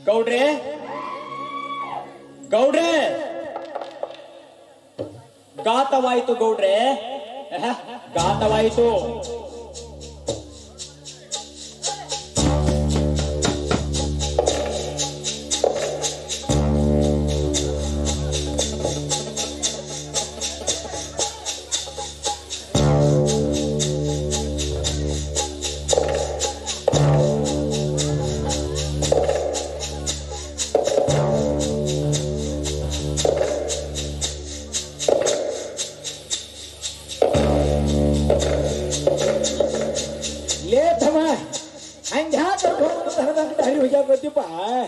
ಗೌಡ್ರೆ ಗೌಡ್ರೆ ಗಾತವಾಯಿತು ಗೌಡ್ರೆ ಆಹ್, ಗಾತವಾಯಿತು ಲೇತಮ್ಮ ಹಂಗ ಹರಿದ ಹರಿ ಹೋಗ್ಯಾಕ ಗೊತ್ತಿಪ್ಪ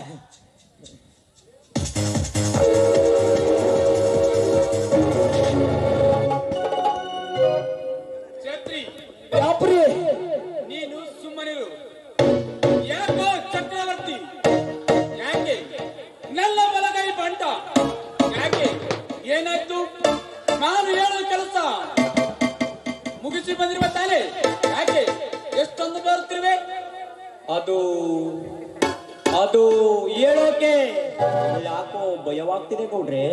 ಛತ್ರಿ ಯಾಪ್ರಿ ನೀನು ಸುಮ್ಮನಿರು ಯಾಕೋ ಚಕ್ರವರ್ತಿ ಯಾಕೆ ನನ್ನ ಬಲಗೈ ಬಂಟ ಯಾಕೆ ಏನಾಯ್ತು ನಾನು ಹೇಳೋ ಕೆಲಸ ಮುಗಿಸಿ ಬಂದಿರುವ ತಾನೆ ಯಾಕೆ ಎಷ್ಟೊಂದು ಬರುತ್ತಿರುವೆ ಅದು ಅದು ಹೇಳೋಕೆ ಯಾಕೋ ಭಯವಾಗ್ತಿದೆ ಗೌಡ್ರೆ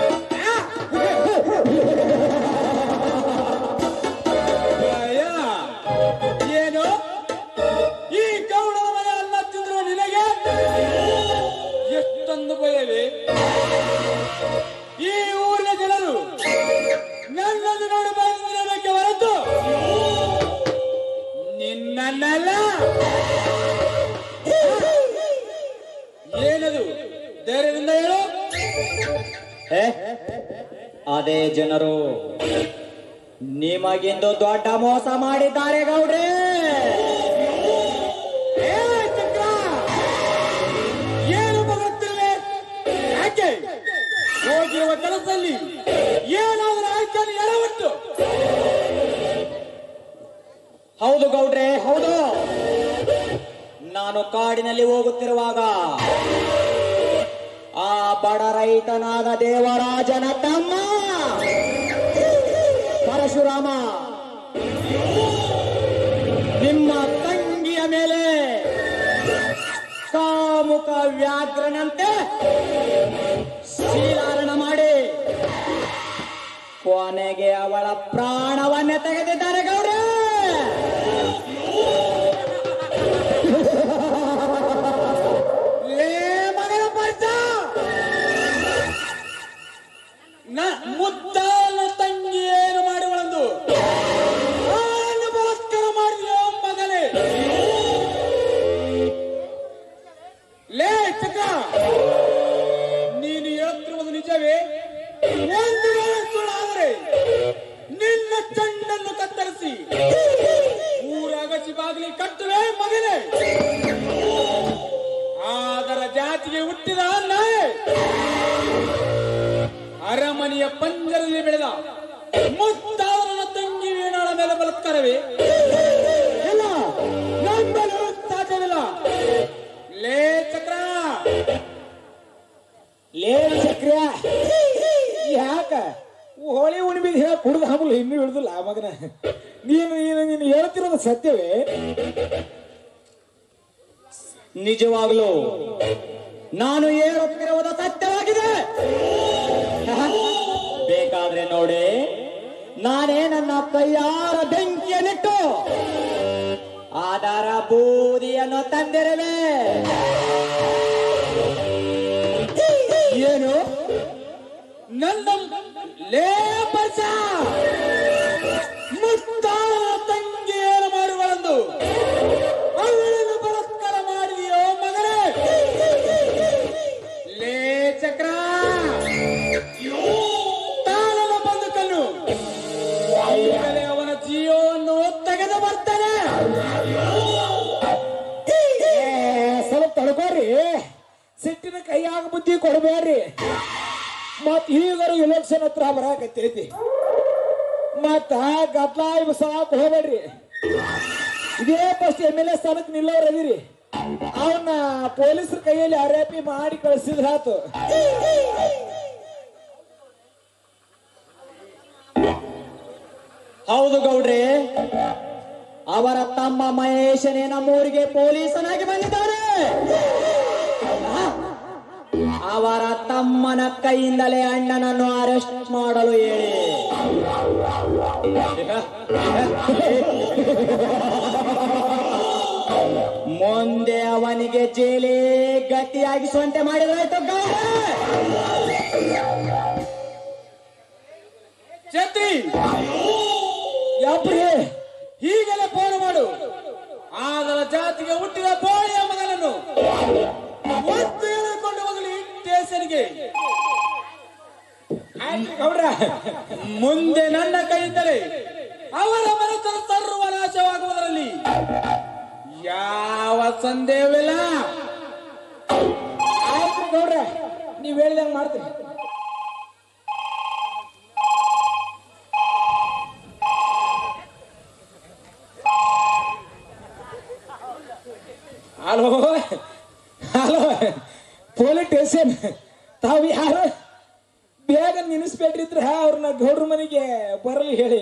ಭಯ ಏನು ಈ ಗೌಡನ ಮನೆ ಅನ್ನ ತಿಂದ್ರು ನಿನಗೆ ಎಷ್ಟೊಂದು ಭಯವೇ ಈ ಊರಿನ ಜನರು ನನ್ನನ್ನು ನೋಡಿ ಬಂದಿರಬೇಕೆ ಹೊರತು ನಿನ್ನನ್ನಲ್ಲ ಏನದು ಧೈರ್ಯದಿಂದ ಹೇಳು ಏ, ಅದೇ ಜನರು ನಿಮಗಿಂದು ದೊಡ್ಡ ಮೋಸ ಮಾಡಿದ್ದಾರೆ ಗೌಡ್ರೆ ಏ ಚಕ್ರ ಏನು ಬರುತ್ತಿರುವೆ ಯಾಕೆ ಹೋಗಿರುವ ಕೆಲಸದಲ್ಲಿ ಏನಾದರೂ ಆಯ್ತಾನೆ ಎಡವಟ್ಟು ಹೌದು ಗೌಡ್ರೆ ಹೌದು ನಾನು ಕಾಡಿನಲ್ಲಿ ಹೋಗುತ್ತಿರುವಾಗ ಆ ಬಡ ರೈತನಾದ ದೇವರಾಜನ ತಮ್ಮ ಪರಶುರಾಮ ನಿಮ್ಮ ತಂಗಿಯ ಮೇಲೆ ಕಾಮುಕ ವ್ಯಾಘ್ರನಂತೆ ಶೀಲಾರಣ ಮಾಡಿ ಕೊನೆಗೆ ಅವಳ ಪ್ರಾಣವನ್ನೇ ತೆಗೆದಿದ್ದಾರೆ ಗೌಡ್ರೆ ಲೇ ಮಗನ ಪಂಚ ನ- ಮುದ್ದಾನ ತಂಗಿ ಏನು ಮಾಡುವಳೆಂದು ನಾನು ಬಲಾತ್ಕಾರ ಮಾಡಿದೆಯೋ ಮಗನೇ ಲೇ ಚಕ್ರ ನೀನು ಹೇಳುತ್ತಿರುವುದು ನಿಜವೇ ಒಂದು ವೇಳೆ ಸುಳ್ಳಾದರೆ ನಿನ್ನ ಚಂಡನ್ನು ಕತ್ತರಿಸಿ ಊರಗಸಿ ಬಾಗಿಲಿ ಕಟ್ಟುವೆ ಮಗನೇ ಆದರ ಜಾತಿಗೆ ಹುಟ್ಟಿದ ನಾಯೆ ಅರಮನೆಯ ಪಂಜರದಲ್ಲಿ ಬೆಳೆದ ಮುತ್ತಾದನ ತಂಗಿ ವೀಣಾಳ ಮೇಲೆ ಬಲಾತ್ಕಾರವೇ ಇಲ್ಲ ನಂಬಲು ಸಾಧ್ಯವಿಲ್ಲ ಲೇ ಚಕ್ರ ಲೇ ಚಕ್ರ ಯಾಕ ಹೋಳಿ ಉಣಿಬಿದ್ ಹೇಳ ಕುಡ್ದು ಹಮಲು ಇನ್ನೂ ಹಿಡಿದಿಲ್ಲ ಆ ಮಗನ ನೀನು ನೀನು ನೀನು ಹೇಳ್ತಿರೋದು ಸತ್ಯವೇ ನಿಜವಾಗ್ಲೂ ನಾನು ಹೇಳುತ್ತಿರುವುದು ಸತ್ಯವಾಗಿದೆ ಬೇಕಾದ್ರೆ ನೋಡಿ ನಾನೇ ನನ್ನ ಕೈಯಾರ ಬೆಂಕಿಯನ್ನಿಟ್ಟು ಅದರ ಬೂದಿಯನ್ನು ತಂದಿರುವೆ ಏನು ನನ್ನ ಲೇ ಪರ್ಸ ಮುತ್ತಾದನ ತಂಗಿ ಏನು ಮಾಡುವಳೆಂದು ಅವಳನ್ನು ಬಲಾತ್ಕಾರ ಮಾಡಿದೆಯೋ ಮಗನೇ ಲೇ ಚಕ್ರ ತಾಳನ ಬಂದುಕನ್ನು ಈಗಲೇ ಅವನ ಜೀವವನ್ನು ತೆಗೆದು ಬರ್ತಾನೆ ಏ, ಸ್ವಲ್ಪ ತಡ್ಕೋರಿ ಸಿಟ್ಟಿನ ಕೈಯಾಗ ಬುದ್ಧಿ ಕೊಡ್ಬೇಡ್ರಿ ಮತ್ ಈಗರು ಎಲೆಕ್ಷನ್ ಹತ್ರ ಬರಾಕತ್ತೈತಿ ಮತ್ತ ಗದ್ಲಾಯ್ ಸಾಕ್ ಹೋಗ್ಬೇಡ್ರಿ ಇದೇ ಫಸ್ಟ್ ಎಮ್ ಎಲ್ ಎ ಸ್ಥಾನಕ್ಕೆ ನಿಲ್ಲೋರ್ ಅದಿರಿ ಅವನ್ನ ಪೊಲೀಸರ ಕೈಯಲ್ಲಿ ಆರೋಪಿ ಮಾಡಿ ಕಳಿಸಿದ್ರಾತು ಹೌದು ಗೌಡ್ರೆ ಅವರ ತಮ್ಮ ಮಹೇಶನೇ ನಮ್ಮೂರಿಗೆ ಪೊಲೀಸನಾಗಿ ಬಂದಿದ್ದಾರೆ ಆ, ಅವರ ತಮ್ಮನ ಕೈಯಿಂದಲೇ ಅಣ್ಣನನ್ನು ಅರೆಸ್ಟ್ ಮಾಡಲು ಹೇಳಿ ಮುಂದೆ ಅವನಿಗೆ ಜೈಲೇ ಗಟ್ಟಿಯಾಗಿಸುವಂತೆ ಮಾಡಿದ್ರಾಯ್ತು ಗೌಡ್ರೆ. ಛತ್ರಿ ಯಾಪ್ರಿ ಹೀಗೆಲ್ಲ ಫೋನ್ ಮಾಡು ಆದರ ಜಾತಿಗೆ ಹುಟ್ಟಿದ ಬೋಳಿಯ ಮಗನನ್ನು ಒತ್ತು ಎಳೆದುಕೊಂಡು ಹೋಗಲಿ ಸ್ಟೇಷನ್ಗೆ ಆಯ್ತು ಗೌಡ್ರ ಮುಂದೆ ನನ್ನ ಕೈಯಿಂದಲೇ ಅವರ ಮನಸ್ಸನ್ನು ಸರ್ವನಾಶವಾಗುವುದರಲ್ಲಿ ಯಾವ ಸಂದೇಹವಿಲ್ಲ ಆಯ್ತು ಗೌಡ್ರ ನೀವ್ ಹೇಳಿದಂಗ್ ಮಾಡ್ತೀನಿ ಹಲೋ ಹಲೋ ಪೊಲೀಸ್ ಸ್ಟೇಷನ್ ತಾವು ಯಾರು ಬೇಗ ನಿಲ್ಲಿಸ್ಬೇಡ್ರಿದ್ರ ಅವ್ರನ್ನ ಗೌಡ್ರ ಮನೆಗೆ ಬರಲಿ ಹೇಳಿ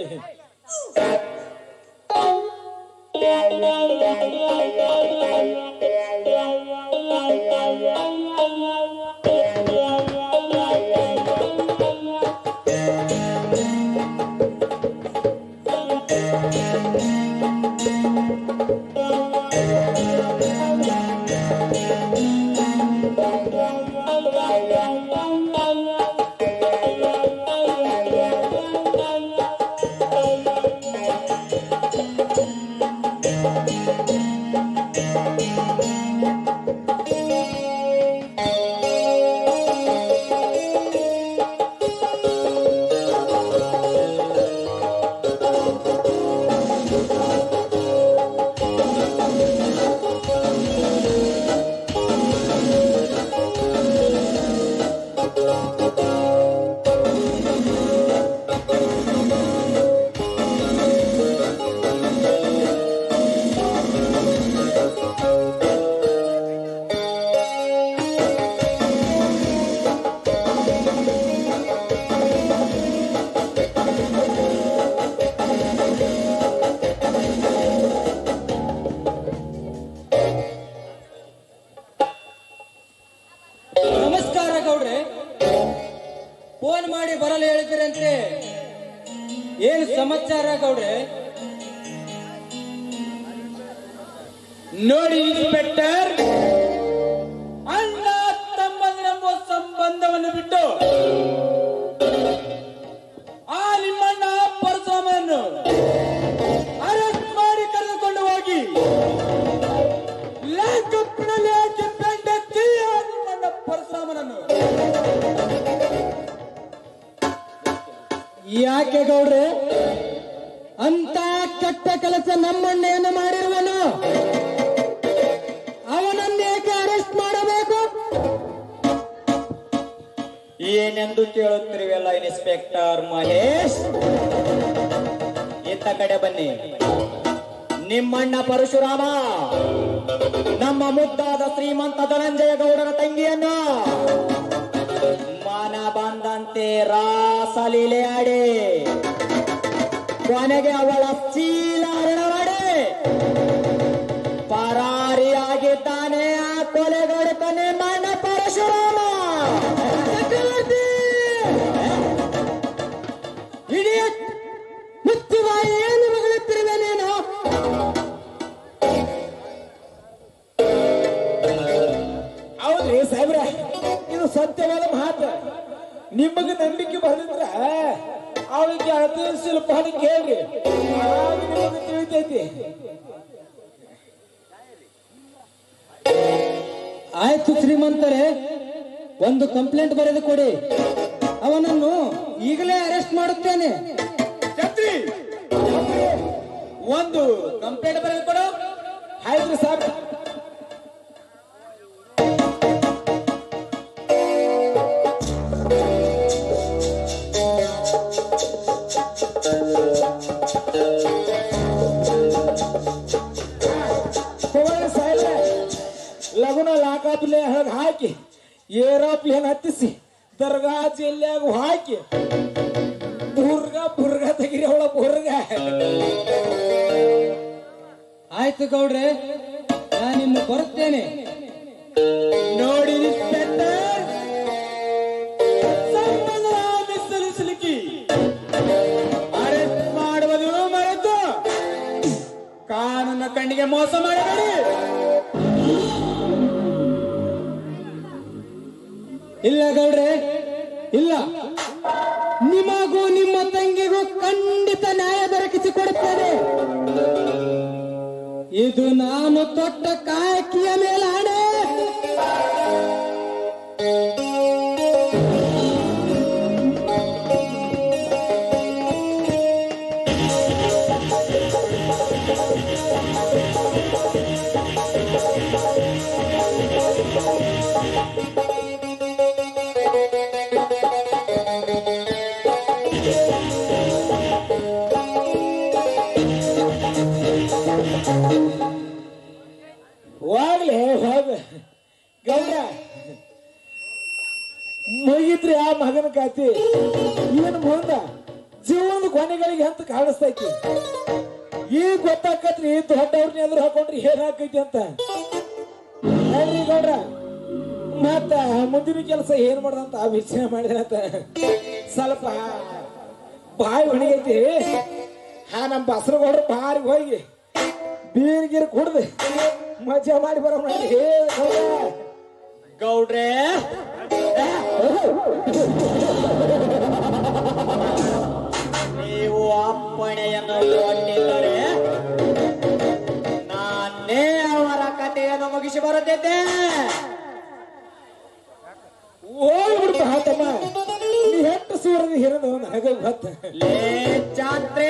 ನಮಸ್ಕಾರ ಗೌಡ್ರೆ ಫೋನ್ ಮಾಡಿ ಬರಲು ಹೇಳಿದ್ರಂತೆ ಏನು ಸಮಾಚಾರ ಗೌಡ್ರೆ ನೋಡಿ ಇನ್ಸ್ಪೆಕ್ಟರ್ ಅಣ್ಣ ತಮ್ಮಂದಿರೆಂಬ ಸಂಬಂಧವನ್ನು ಬಿಟ್ಟು ಆ ನಿಮ್ಮಣ್ಣ ಪರಶುರಾಮನನ್ನು ಅರೆಸ್ಟ್ ಮಾಡಿ ಕರೆದುಕೊಂಡು ಹೋಗಿ ಲ್ಯಾಕಪ್ನಲ್ಲಿ ಹಾಕಿ ಬೆಂಡೆತ್ತಿ ಆ ನಿಮ್ಮಣ್ಣ ಪರಶುರಾಮನನ್ನು ಯಾಕೆ ಗೌಡ್ರೆ ಅಂತ ಕೆಟ್ಟ ಕೆಲಸ ನಮ್ಮಣ್ಣೆಯನ್ನು ಮಾಡಿರುವನು ಅವನನ್ನೇಕೆ ಅರೆಸ್ಟ್ ಮಾಡಬೇಕು ಏನೆಂದು ಕೇಳುತ್ತಿರುವಲ್ಲ ಇನ್ಸ್ಪೆಕ್ಟರ್ ಮಹೇಶ್ ಇತ್ತ ಕಡೆ ಬನ್ನಿ ನಿಮ್ಮಣ್ಣ ಪರಶುರಾಮ ನಮ್ಮ ಮುದ್ದಾದ ಶ್ರೀಮಂತ ಧನಂಜಯ ಗೌಡರ ತಂಗಿಯನ್ನು ಮನ ಬಂದಂತೆ ರಾಸಲೀಲೆ ಆಡಿ ಕೊನೆಗೆ ಅವಳ ಚೀಲ ಹರಣ ಮಾಡಿ ಪರಾರಿಯಾಗಿದ್ದಾನೆ ಆ ಕೊಲೆಗಡುಕ ನಿಮ್ಮಣ್ಣ ಪರಶುರಾಮ ಚಕ್ರವರ್ತಿ! Idiot! ಮುತ್ತಿವಾಯಿ ಏನು ಮಗಳುತ್ತಿರುವೆ ನೀನು ಹೌದ್ರಿ ಸಾಹೇಬ್ರ ಇದು ಸತ್ಯವಾದ ಮಾತು ನಿಮಗೆ ನಂಬಿಕೆ ಬಂದಿದ್ರ ಅವಳಿಗೆ ಅತಿ ಶಿಲ್ಪ ಕೇಳ್ರಿ ಆಗ ನಿಮಗೆ ತಿಳಿತೈತಿ ಆಯ್ತು ಶ್ರೀಮಂತರೇ ಒಂದು ಕಂಪ್ಲೇಂಟ್ ಬರೆದು ಕೊಡಿ ಅವನನ್ನು ಈಗಲೇ ಅರೆಸ್ಟ್ ಮಾಡುತ್ತೇನೆ ಛತ್ರಿ ಒಂದು ಕಂಪ್ಲೇಂಟ್ ಬರೆದು ಕೊಡು ಆಯ್ತ್ರಿ ಸಾಹೇಬ್ರ ತಗೊಳ್ಳಿ ಸಾಹೇಬ್ರೆ ಲಗುನ ಲಾಕಾಪ್ಲೆ ಹೊಳಗ್ ಹಾಕಿ ಏರೋಪ್ಲೇನ್ ಹತ್ತಿಸಿ ದರ್ಗಾ ಜಿಲ್ಲೆಯಾಗ ಹಾಕಿ ಬುರ್ಗ ಬುರ್ಗ ತೆಗಿರಿ ಅವಳ ಬುರ್ಗ ಆಯ್ತು ಗೌಡ್ರೆ ನಾನು ಇನ್ನು ಬರುತ್ತೇನೆ ನೋಡಿ ಇನ್ಸ್ಪೆಕ್ಟರ್ ಕಣ್ಣಿಗೆ ಮೋಸ ಮಾಡಬೇಡಿ ಇಲ್ಲ ಗೌಡ್ರೆ ಇಲ್ಲ ನಿಮಗೂ ನಿಮ್ಮ ತಂಗಿಗೂ ಖಂಡಿತ ನ್ಯಾಯ ದೊರಕಿಸಿಕೊಡುತ್ತೇನೆ ಇದು ನಾನು ತೊಟ್ಟ ಕಾಯಕಿಯ ಮೇಲೆ ಹಣೆ ಹೋಗ್ಲಿ ಹೋಗ ಗೌಡ್ರ ಮುಗಿತ್ರಿ ಆ ಮಗನ ಕಾತಿ ಏನ್ ಮುಂದ ಜೀವನದ ಕೊನೆಗಳಿಗೆ ಅಂತ ಕಾಣಿಸ್ತೈತಿ ಈಗ ಗೊತ್ತಾಕತ್ರಿ ದೊಡ್ಡವ್ರನ್ನ ಎದುರು ಹಾಕೊಂಡ್ರಿ ಏನ್ ಹಾಕೈತಿ ಅಂತ ಹೇಳ್ರಿ ಗೌಡ್ರ ಮತ್ತ ಮುಂದಿನ ಕೆಲಸ ಏನ್ ಮಾಡ್ದಂತ ಆ ವಿಷಯ ಮಾಡಿದ್ರಂತ ಸ್ವಲ್ಪ ಬಾಯಿ ಒಣಗೈತಿ ಹಾ ನಮ್ಮ ಬಸರಗೌಡ್ರ ಬಾರಿಗೆ ಹೋಗಿ ಬೀರ್ ಗೀರ್ ಕುಡ್ದು ಮಜಾ ಮಾಡಿ ಬರೋ ಮಾಡಿ ಗೌಡ್ರೆ ನೀವು ಅಪ್ಪಣೆಯನ್ನು ಕೊಟ್ಟಿದ್ದರೆ ನಾನೇ ಅವರ ಕಥೆಯನ್ನು ಮುಗಿಸಿ ಬರುತ್ತಿದ್ದೆ ಹೋಗ್ಬಿಡ್ತು ಹಾತಮ್ಮ ನೀ ಹೆಟ್ಟು ಸೂರದ ಹಿರಿದು ನನಗೆ ಗೊತ್ತ ಲೇ ಜಾತ್ರೆ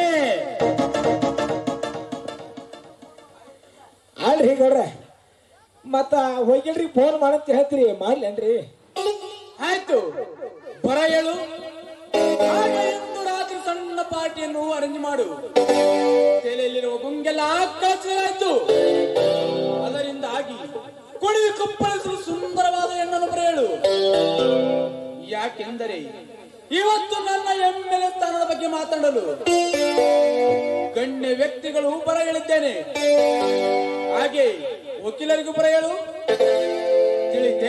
ಅಲ್ರಿ ಗೌಡ್ರ ಮತ್ತ ಹೋಗಿಲ್ರಿ ಫೋನ್ ಮಾಡಂತ ಹೇಳ್ತೀರಿ ಮಾಡ್ಲೇನ್ರಿ ಆಯ್ತು ಬರ ಹೇಳು ಹಾಗೆ ಇಂದು ರಾತ್ರಿ ಸಣ್ಣ ಪಾರ್ಟಿಯನ್ನು ಅರೇಂಜ್ ಮಾಡು ತಲೆಯಲ್ಲಿರುವ ಗುಂಗೆಲ್ಲ ಆಕಾಶವಾಯ್ತು ಅದರಿಂದಾಗಿ ಕುಡಿದು ಕುಪ್ಪಳಿಸಲು ಸುಂದರವಾದ ಹೆಣ್ಣನ್ನು ಬರೆಯಳು ಯಾಕೆಂದರೆ ಇವತ್ತು ನನ್ನ ಎಮ್ಮೆಲೆ ಸ್ಥಾನದ ಬಗ್ಗೆ ಮಾತನಾಡಲು ಗಣ್ಯ ವ್ಯಕ್ತಿಗಳು ಬರ ಹೇಳಿದ್ದೇನೆ ಹಾಗೆ ವಕೀಲರಿಗೂ ಬರ ಹೇಳು ತಿಳಿತೆ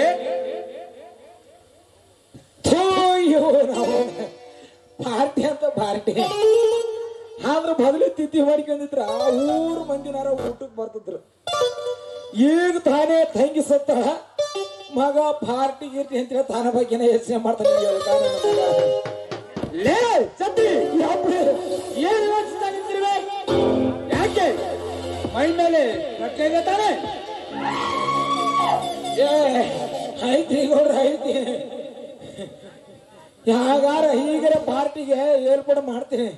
ಥೋಯ್ಯೋ ನಾವು ಪಾರ್ಟಿ ಅಂತ ಪಾರ್ಟಿ ಆದ್ರ ಮೊದಲು ತಿಥಿ ಮಾಡ್ಕೊಂಡಿದ್ರ ಊರ್ ಮಂದಿನಾರ ಊಟಕ್ಕೆ ಬರ್ತಿದ್ರು ಈಗ ತಾನೇ ತಂಗಿ ಸತ್ತ ಮಗ ಪಾರ್ಟಿ ಗೀರ್ಟಿ ಅಂತ ತಾನ ಬಗ್ಗೆನೇ ಯೋಚನೆ ಮಾಡ್ತಾನೆ ಈ ಕಾರಣ ಮಗ. ಲೇ ಛತ್ರಿ ಯಾಪ್ರಿ? ಏನ್ ಯೋಚಿಸ್ತಾ ನಿಂತಿರುವೆ ಯಾಕೆ ಮೈ ಮೇಲೆ ಬಟ್ಟೆ ಇದೆ ತಾನೆ ಏ ಐತಿ ಗೌಡ್ರ ಐತಿ ಯಾಗಾರ ಹೀಗರ ಪಾರ್ಟಿಗೆ ಏರ್ಪಾಡು ಮಾಡ್ತೀನಿ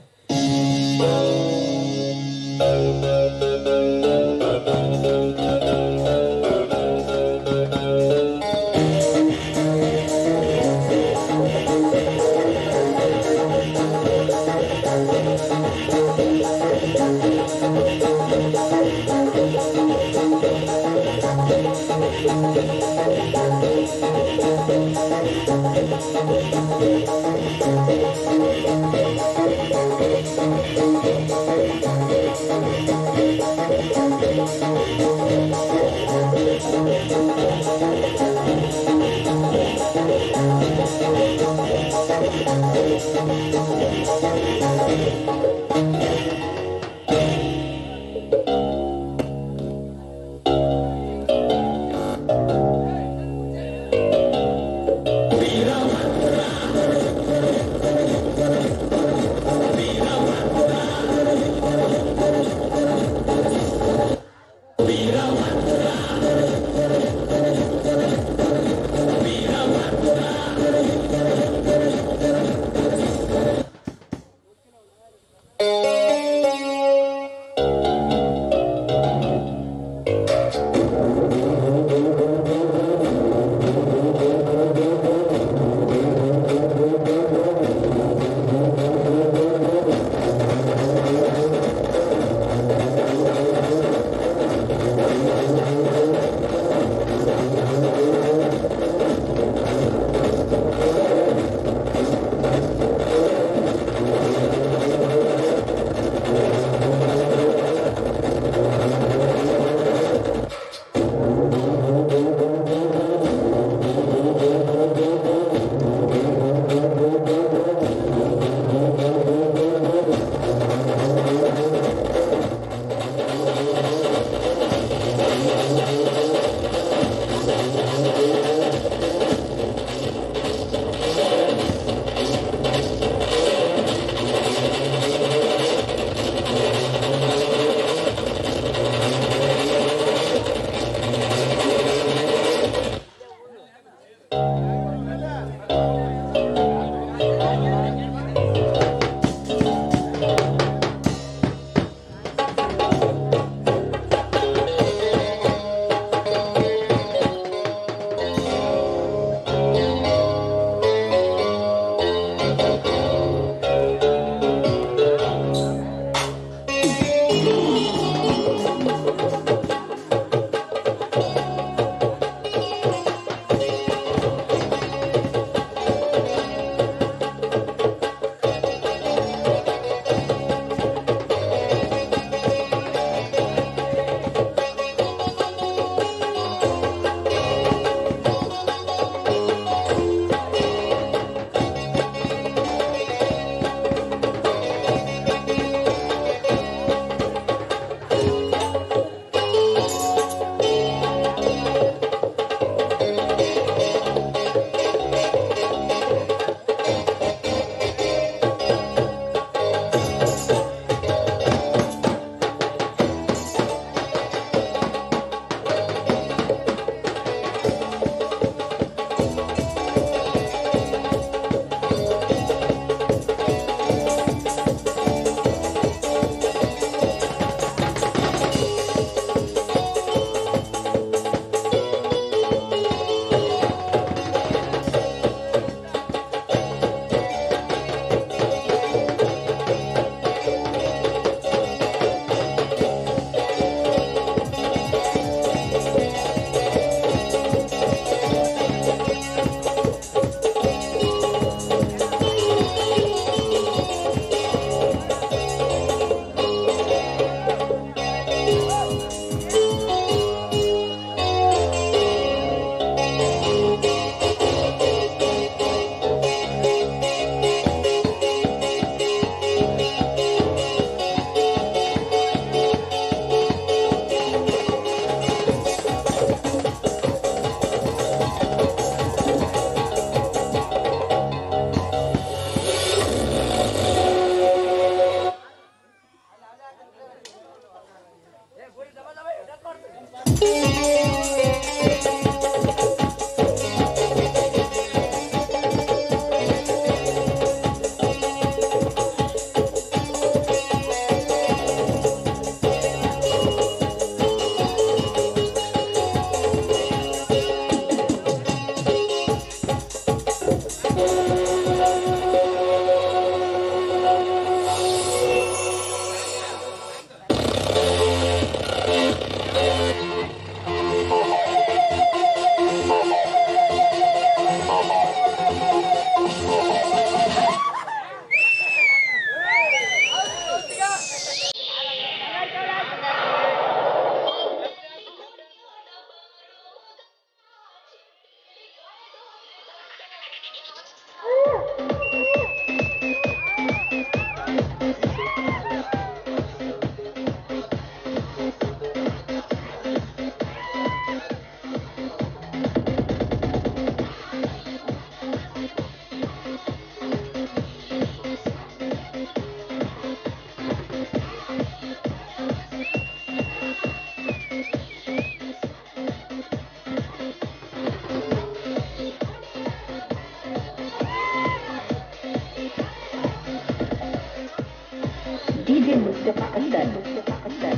DJ Mustafa Asad. Mustafa Asad.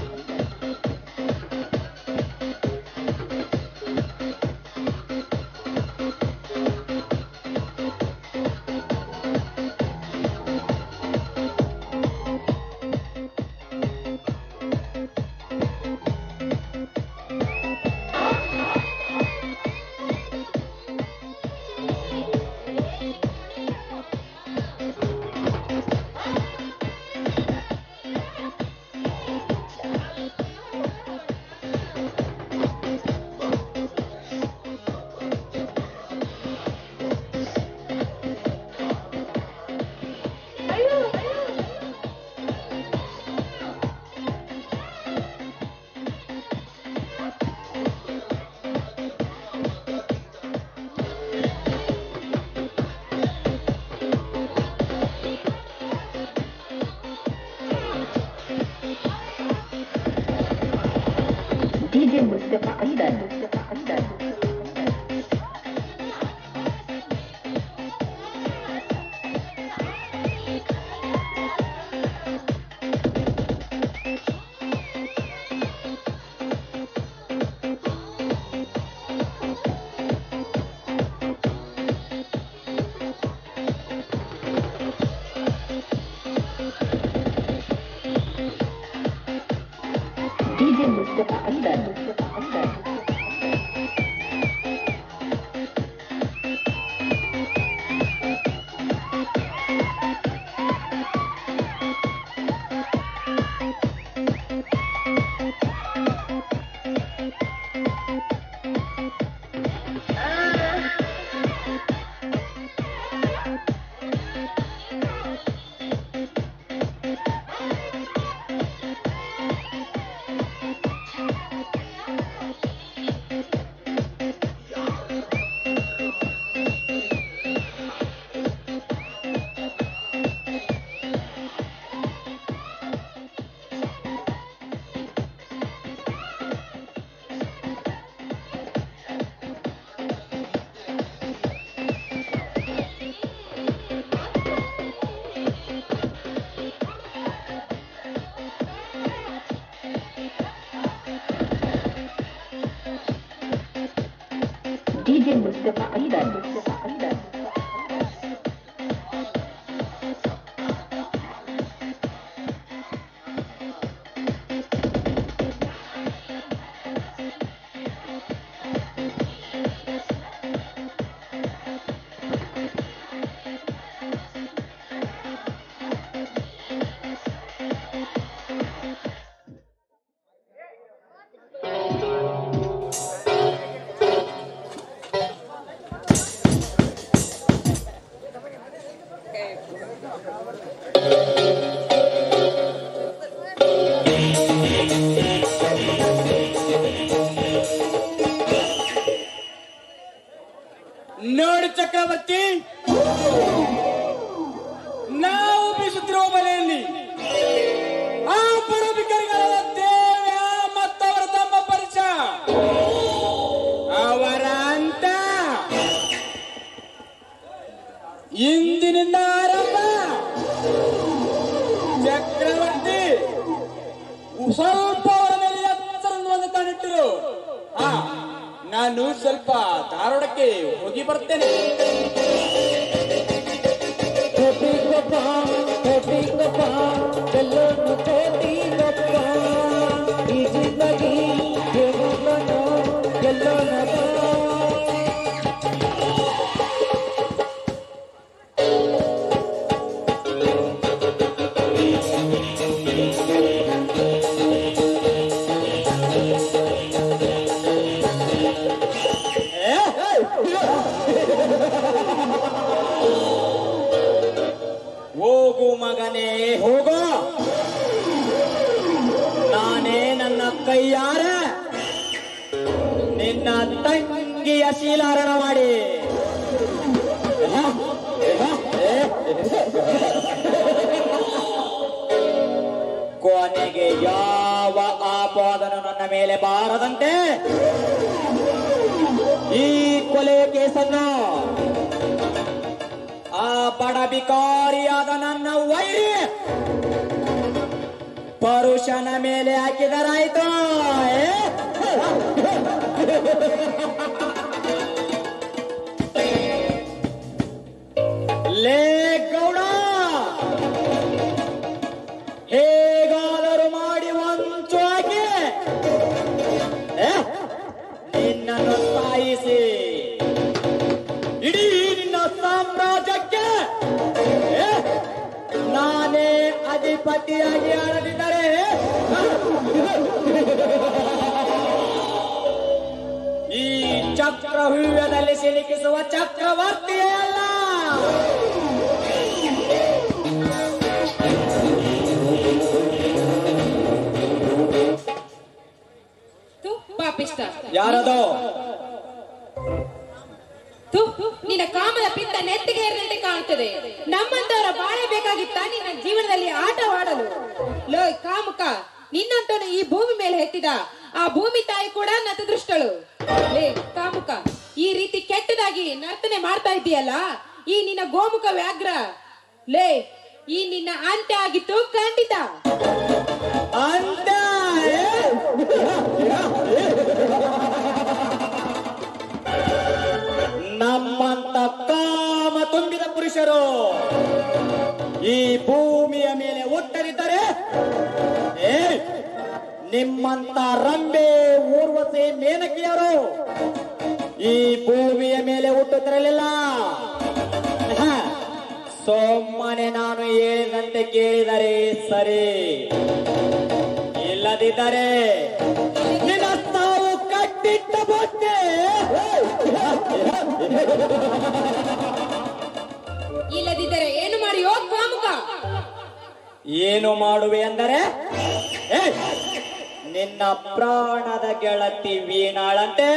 DJ Mustafa Asad. Mustafa Asad. DJ Mustafa Asad. Mustafa Asad. DJ Mustafa Asad. Mustafa Asad. ನೋಡಿ ಚಕ್ರವರ್ತಿ ನಾವು ಬೀಸುತ್ತಿರುವ ಬಲೆಯಲ್ಲಿ ಆ ಪುರಬಿಕರಿಗಳಾದ ದೇವ್ಯ ಮತ್ತವರ ತಮ್ಮ ಪರಿಚಯ ನಾನು ಸ್ವಲ್ಪ ಧಾರವಾಡಕ್ಕೆ ಹೋಗಿ ಬರ್ತೇನೆ ಕೋಟಿಗೊಬ್ಬ ಕೋಟಿಗೊಬ್ಬ ಚೆಲ್ಲೋನು ಕೋಟಿಗೊಬ್ಬ ಈ ಜಿಂದಗಿ ಗೆಲ್ಲೋನು ಗೆಲ್ಲೋನ ಹೋಗು ಮಗನೇ ಹೋಗೋ ನಾನೇ ನನ್ನ ಕೈಯಾರ ನಿನ್ನ ತಂಗಿಯ ಶೀಲಾರಣ ಮಾಡಿ ಕೊನೆಗೆ ಯಾವ ಆಪಾದನು ನನ್ನ ಮೇಲೆ ಬಾರದಂತೆ ಈ ಕೊಲೆ ಕೇಸನ್ನು ಆ ಬಡ ಬಿಕಾರಿಯಾದ ನನ್ನ ವೈರಿ ಪರುಷನ ಮೇಲೆ ಹಾಕಿದರಾಯ್ತು ಏ? ಲೇ ಗೌಡ ಹೇಗಾದರೂ ಮಾಡಿ ಒಂಚು ಹಾಕಿ ಏ? ನಿನ್ನನ್ನು ಸಾಯಿಸಿ ಇಡೀ ನಿನ್ನ ಸಾಮ್ರಾಜ್ಯಕ್ಕೆ ಏ, ನಾನೇ ಅಧಿಪತಿಯಾಗಿ ಆಳದಿದ್ದರೆ ಈ ಚಕ್ರವ್ಯೂಹದಲ್ಲಿ ಸಿಲುಕಿಸುವ ಚಕ್ರವರ್ತಿಯೇ ಅಲ್ಲ ತು, ಪಾಪಿಷ್ಟ ಯಾರದು ತು, ನಿನ್ನ ಕಾಮದ ಪಿತ್ತ ನೆತ್ತಿಗೆ ಏರಿದಂತೆ ಕಾಣುತ್ತದೆ ನಮ್ಮಂತವರ ಬಾಳೆ ಬೇಕಾಗಿತ್ತ ನಿನ್ನ ಜೀವನದಲ್ಲಿ ಆಟವಾಡಲು ಲೋ ಕಾಮುಕ ನಿನ್ನಂತವನು ಈ ಭೂಮಿ ಮೇಲೆ ಎತ್ತಿದ ಆ ಭೂಮಿ ತಾಯಿ ಕೂಡ ನತದೃಷ್ಟಳು ಲೇ ಕಾಮುಕ ಈ ರೀತಿ ಕೆಟ್ಟದಾಗಿ ನರ್ತನೆ ಮಾಡ್ತಾ ಇದ್ದೀಯಲ್ಲ ಈ ನಿನ್ನ ಗೋಮುಖ ವ್ಯಾಘ್ರ ಲೇ ಈ ನಿನ್ನ ಅಂತ್ಯ ಆಗಿತ್ತು ಖಂಡಿತ ಅಂತ ಏ? ನಮ್ಮಂತ ಕಾಮ ತುಂಬಿದ ಪುರುಷರು ಈ ಭೂಮಿಯ ಮೇಲೆ ಹುಟ್ಟರಿದ್ದರೆ ಏ ನಿಮ್ಮಂತ ರಂಬೆ ಊರ್ವಶಿ ಮೇನಕಿಯರು ಈ ಭೂಮಿಯ ಮೇಲೆ ಹುಟ್ಟುತ್ತಿರಲಿಲ್ಲ ಹ, ಸುಮ್ಮನೆ ನಾನು ಹೇಳಿದಂತೆ ಕೇಳಿದರೆ ಸರಿ ಇಲ್ಲದಿದ್ದರೆ ನಿನ್ನ ತಾವು ಕಟ್ಟಿಟ್ಟ ಬೊಟ್ಟೆ ಇಲ್ಲದಿದ್ದರೆ ಏನು ಮಾಡಿಯೋ ಕಾಮುಕ ಏನು ಮಾಡುವೆ ಎಂದರೆ ಏ, ನಿನ್ನ ಪ್ರಾಣದ ಗೆಳತಿ ವೀಣಾಳಂತೆ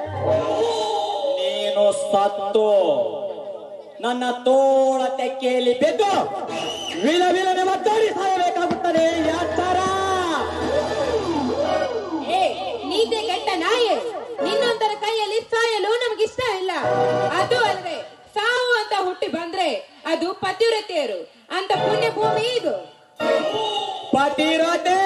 ನೀನು ಸತ್ತು ನನ್ನ ತೋಳ ತೆಕ್ಕೆಯಲ್ಲಿ ಬಿದ್ದು ವಿಲ ವಿಲನೆ ಮತ್ತೋಡಿ ಸಾಯಬೇಕಾಗುತ್ತದೆ ಯಾಚಾರ ಏ ನೀತೆ ಕೆಟ್ಟ ನಾಯಿ ನಿನ್ನೊಂದರ ಕೈಯಲ್ಲಿ ಸಾಯಲು ನಮಗಿಷ್ಟ ಇಲ್ಲ ಅದು ಅಲ್ಲದೆ ಸಾವು ಅಂತ ಹುಟ್ಟಿ ಬಂದ್ರೆ ಅದು ಪತಿವ್ರತೆಯರು ಅಂತ ಪುಣ್ಯ ಭೂಮಿ ಇದು ಪತಿರೋತೆ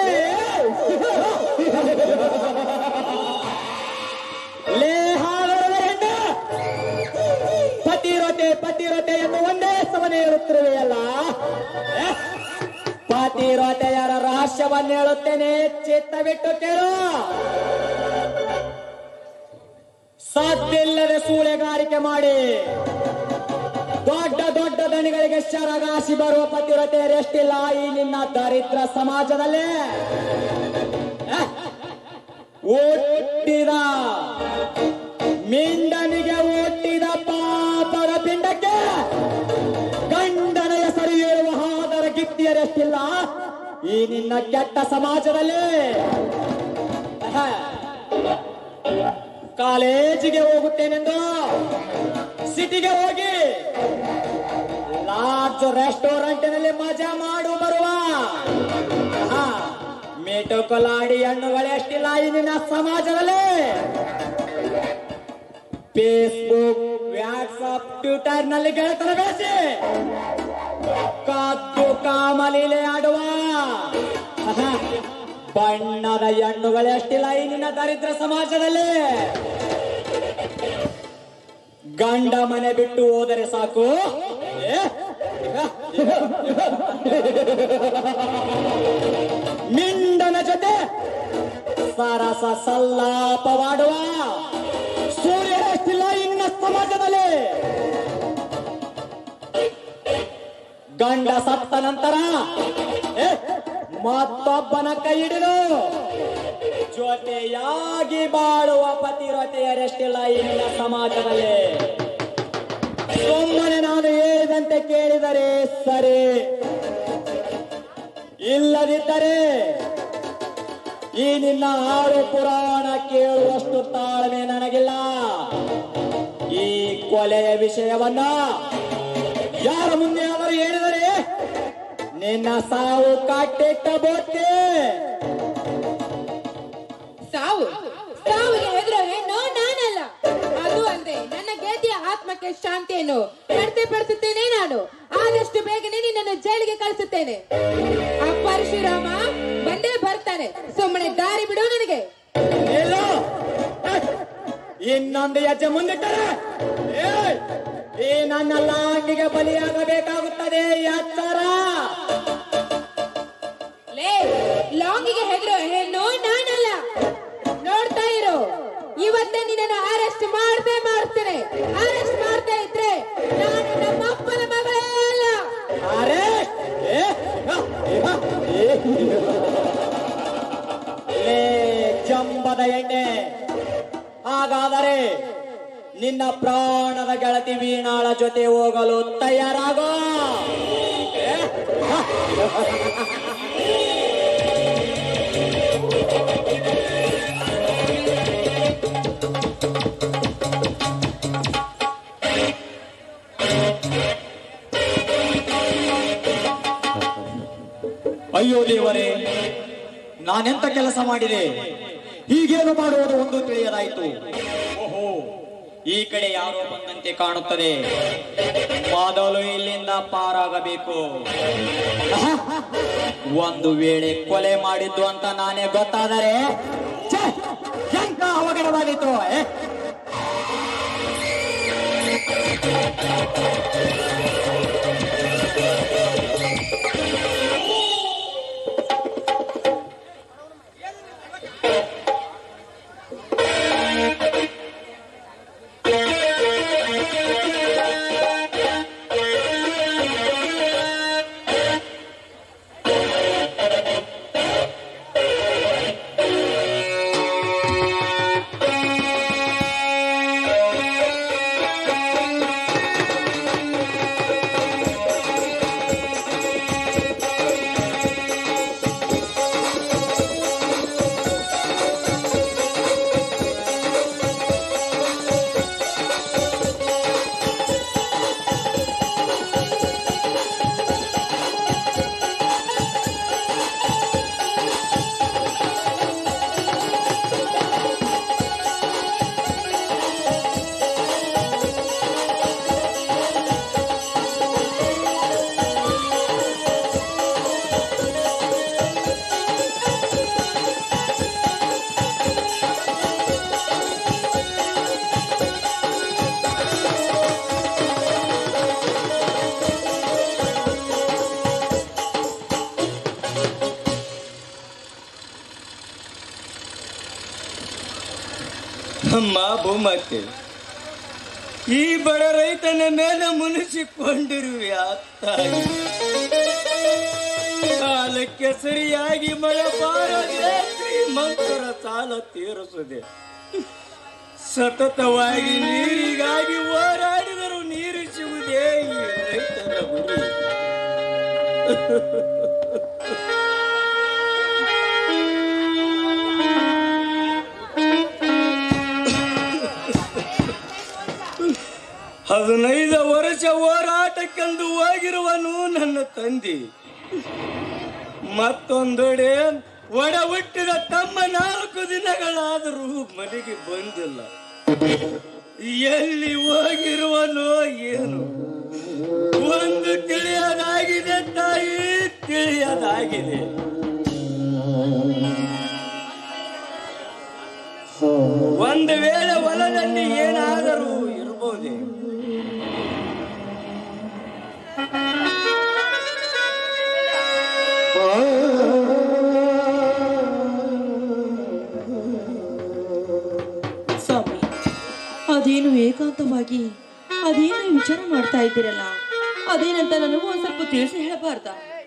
ಲೇ ಹಾಲರದ ಹೆಣ್ಣು ಪತಿರೋತೆ ಪತಿರೋತೆ ಎಂದು ಒಂದೇ ಸಮನೆ ಹೇಳುತ್ತಿರುವೆಯಲ್ಲ ಏ? ಪತಿರೋತೆಯರ ರಹಸ್ಯವನ್ನು ಹೇಳುತ್ತೇನೆ ಚಿತ್ತ ಬಿಟ್ಟು ಕೇಳು ಸಾಧ್ಯವಿಲ್ಲದೆ ಸೂಳೆಗಾರಿಕೆ ಮಾಡಿ ದೊಡ್ಡ ದೊಡ್ಡ ದಣಿಗಳಿಗೆ ಶರಗಾಸಿ ಬರುವ ಪತಿವ್ರತೆಯರೆಷ್ಟಿಲ್ಲ ಈ ನಿನ್ನ ದರಿದ್ರ ಸಮಾಜದಲ್ಲಿ ಆ? ಹುಟ್ಟಿದ ಮಿಂಡನಿಗೆ ಹುಟ್ಟಿದ ಪಾಪದ ಪಿಂಡಕ್ಕೆ ಗಂಡನ ಹೆಸರು ಹೇಳುವ ಹಾದರ ಗಿತ್ತಿಯರೆಷ್ಟಿಲ್ಲ ಈ ನಿನ್ನ ಕೆಟ್ಟ ಸಮಾಜದಲ್ಲಿ ಆ? ಕಾಲೇಜಿಗೆ ಹೋಗುತ್ತೇನೆಂದು ಸಿಟಿಗೆ ಹೋಗಿ ಲಾರ್ಜ್ ರೆಸ್ಟೋರೆಂಟ್ನಲ್ಲಿ ಮಜಾ ಮಾಡು ಬರುವ ಹಾ, ಮೇಟುಕೊಲಾಡಿ ಹಣ್ಣುಗಳು ಎಷ್ಟಿಲ್ಲ ಈ ನಿನ್ನ ಸಮಾಜದಲ್ಲಿ ಫೇಸ್ಬುಕ್ ವಾಟ್ಸಪ್ ಟ್ವಿಟರ್ ನಲ್ಲಿ ಗೆಳತನ ಬೆಳೆಸಿ ಕದ್ದು ಕಾಮಲೀಲೆ ಆಡುವ ಆಹಾ, ಬಣ್ಣದ ಹಣ್ಣುಗಳು ಎಷ್ಟಿಲ್ಲ ಈ ನಿನ್ನ ದರಿದ್ರ ಸಮಾಜದಲ್ಲಿ ಗಂಡ ಮನೆ ಬಿಟ್ಟು ಹೋದರೆ ಸಾಕು ಏ? ಮಿಂಡನ ಜೊತೆ ಸರಸ ಸಲ್ಲಾಪವಾಡುವ ಸೂರ್ಯ ಎಷ್ಟಿಲ್ಲ ಇನ್ನ ಸಮಾಜದಲ್ಲಿ ಗಂಡ ಸತ್ತ ನಂತರ ಏ, ಮತ್ತೊಬ್ಬನ ಕೈ ಹಿಡಿದು ಜೊತೆಯಾಗಿ ಬಾಳುವ ಪತಿವ್ರತೆಯರೆಷ್ಟಿಲ್ಲ ಇನ್ನ ಸಮಾಜದಲ್ಲಿ ಸುಮ್ಮನೆ ನಾನು ಹೇಳಿದಂತೆ ಕೇಳಿದರೆ ಸರಿ ಇಲ್ಲದಿದ್ದರೆ ಈ ನಿನ್ನ ಹಾಡು ಪುರಾಣ ಕೇಳುವಷ್ಟು ತಾಳ್ಮೆ ನನಗಿಲ್ಲ ಈ ಕೊಲೆಯ ವಿಷಯವನ್ನ ಯಾರ ಮುಂದೆ ಅವರು ಹೇಳಿದರೆ ನಿನ್ನ ಸಾವು ಕಾಟ್ಟಿಟ್ಟ ಬೋತೆ ಸಾವು ಸಾವಿಗೆ ಹೆದರೋ ಹೆಣ್ಣು ನಾನಲ್ಲ ಅದು ಅಲ್ಲದೆ ನನ್ನ ಗೆಳತಿಯ ಆತ್ಮಕ್ಕೆ ಶಾಂತಿಯನ್ನು ಪಡಿಸುತ್ತೇನೆ ನಾನು ಆದಷ್ಟು ಬೇಗನೆ ನಿನ್ನನ್ನು ಜೈಲಿಗೆ ಕಳಿಸುತ್ತೇನೆ ಆ ಪರಶುರಾಮ ಬಂದೇ ಬರ್ತಾನೆ ಸುಮ್ಮನೆ ದಾರಿ ಬಿಡು ನನಗೆ ಇಲ್ಲ ಇನ್ನೊಂದು ಹೆಜ್ಜೆ ಮುಂದಿಟ್ಟರೆ ಏಯ್! ಈ ನನ್ನ ಲಾಂಗಿಗೆ ಬಲಿಯಾಗಬೇಕಾಗುತ್ತದೆ ಎಚ್ಚರ ಲೇ ಲಾಂಗಿಗೆ ಹೆದರೋ ಹೆಣ್ಣು ನಾನಲ್ಲ ನೋಡ್ತಾ ಇರು ಇವತ್ತೇ ನಿನ್ನನ್ನು ಅರೆಸ್ಟ್ ಮಾಡ್ತೇ ಮಾಡ್ತೇನೆ ಅರೆಸ್ಟ್ ಮಾಡ್ತಾ ಇದ್ರೆ ನಾನು ನಮ್ಮ ಅಪ್ಪನ ಮಗಳೇ ಅಲ್ಲ ಅರೆ ಏ, ಹ, ಹ, ಏ. ಲೇ ಜಂಬದ ಎಣ್ಣೆ ಹಾಗಾದರೆ ನಿನ್ನ ಪ್ರಾಣದ ಗೆಳತಿ ವೀಣಾಳ ಜೊತೆ ಹೋಗಲು ತಯಾರಾಗೋ ಏ, ಹ. ಅಯ್ಯೋ ದೇವರೇ ನಾನೆಂತ ಕೆಲಸ ಮಾಡಿದೆ ಹೀಗೇನು ಮಾಡುವುದು ಒಂದು ತಿಳಿಯದಾಯಿತು ಓಹೋ ಈ ಕಡೆ ಯಾರೋ ಬಂದಂತೆ ಕಾಣುತ್ತದೆ ಮೊದಲು ಇಲ್ಲಿಂದ ಪಾರಾಗಬೇಕು ಒಂದು ವೇಳೆ ಕೊಲೆ ಮಾಡಿದ್ದು ಅಂತ ನಾನೇ ಗೊತ್ತಾದರೆ ಛೆ, ಎಂತ ಅವಘಡವಾದೀತು ಏ? ನಮ್ಮ ಭೂಮಕ್ಕೆ ಈ ಬಡ ರೈತನ ಮೇಲೆ ಮುನಿಸಿಕೊಂಡಿರುವೆ ತಾಯಿ ಕಾಲಕ್ಕೆ ಸರಿಯಾಗಿ ಮಳೆ ಬಾರದೆ ಶ್ರೀಮಂತರ ಸಾಲ ತೀರಿಸದೆ ಸತತವಾಗಿ ನೀರಿಗಾಗಿ ಹೋರಾಡಿದರೂ ನೀರು ಸಿಗುವುದೇ ಈ ರೈತನ ಗುರಿ ಹದಿನೈದು ವರ್ಷ ಹೋರಾಟಕ್ಕೆಂದು ಹೋಗಿರುವನು ನನ್ನ ತಂದೆ ಮತ್ತೊಂದೆಡೆ ಒಡ ಹುಟ್ಟಿದ ತಮ್ಮ ನಾಲ್ಕು ದಿನಗಳಾದರೂ ಮನೆಗೆ ಬಂದಿಲ್ಲ ಎಲ್ಲಿ ಹೋಗಿರುವನೋ ಏನು ಒಂದು ತಿಳಿಯದಾಗಿದೆ ತಾಯಿ ತಿಳಿಯದಾಗಿದೆ ಒಂದು ವೇಳೆ ಹೊಲದಲ್ಲಿ ಏನಾದರೂ ಇರಬಹುದು ಮಾಡಬಹುದೇ ಸ್ವಾಮಿ ಅದೇನು ಏಕಾಂತವಾಗಿ ಅದೇನು ವಿಚಾರ ಮಾಡ್ತಾ ಇದ್ದೀರಲ್ಲ ಅದೇನಂತ ನನಗೂ ಒಂದ್ ಸ್ವಲ್ಪ ತಿಳಿಸಿ ಹೇಳಬಾರ್ದ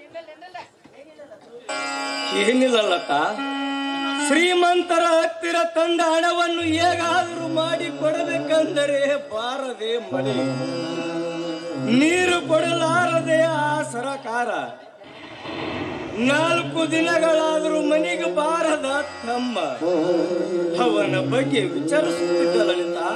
ಏನಿಲ್ಲ ಲತ ಶ್ರೀಮಂತರ ಹತ್ತಿರ ತಂದ ಹಣವನ್ನು ಹೇಗಾದರೂ ಮಾಡಿ ಕೊಡಬೇಕೆಂದರೆ ಬಾರದೆ ಮಳೆ ನೀರು ಕೊಡಲಾರದೆ ಆ ಸರಕಾರ ನಾಲ್ಕು ದಿನಗಳಾದರೂ ಮನೆಗೆ ಬಾರದ ತಮ್ಮ ಅವನ ಬಗ್ಗೆ ವಿಚಾರಿಸುತ್ತಿದ್ದ ಲಲಿತಾ